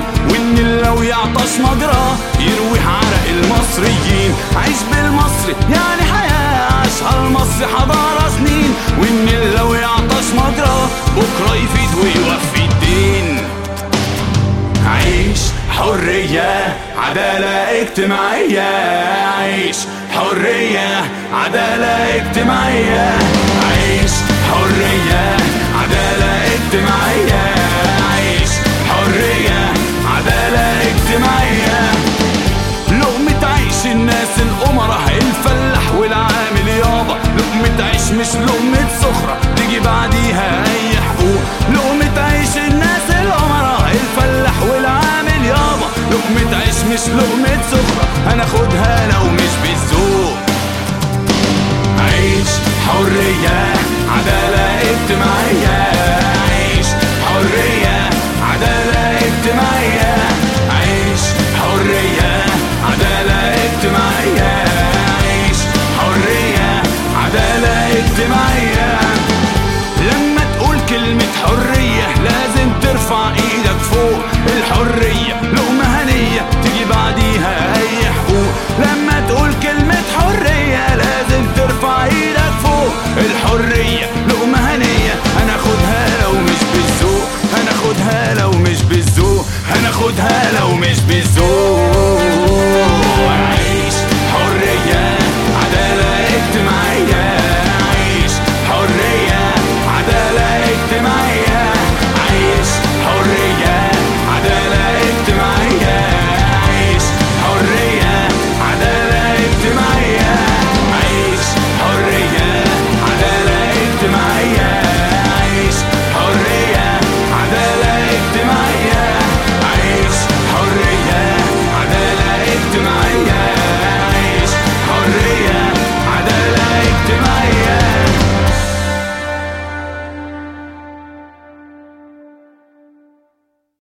والنيل لو يعطش مجراه يروي عرق المصريين عيش بالمصري يعني حياة عاشها المصري حضارة سنين والنيل لو يعطش مجراه بكرة يفيد ويوفي الدين عيش حرية عدالة اجتماعية عيش حرية عدالة اجتماعية عيش حرية عدالة اجتماعية عيش حرية عدالة اجتماعية لقمة عيش الناس الأمراء الفلاح والعامل يابا لقمة عيش مش لقمة سخرة تيجي بعديها أي حقوق لقمة عيش الناس الأمراء الفلاح والعامل يابا لقمة عيش مش لقمة سخرة هناخدها لو مش بالذوق عيش حرية عدالة اجتماعية عيش حرية عدالة اجتماعية عيش حرية عدالة اجتماعية عيش حرية عدالة اجتماعية لما تقول كلمة حرية لازم ترفع ايدك فوق الحرية لقمة هنية تيجي بعديها اي حقوق لما تقول كلمة حرية لازم ترفع ايدك فوق الحرية لقمة هنية هناخدها لو مش بالذوق هناخدها لو مش بالذوق هناخدها لو مش بالذوق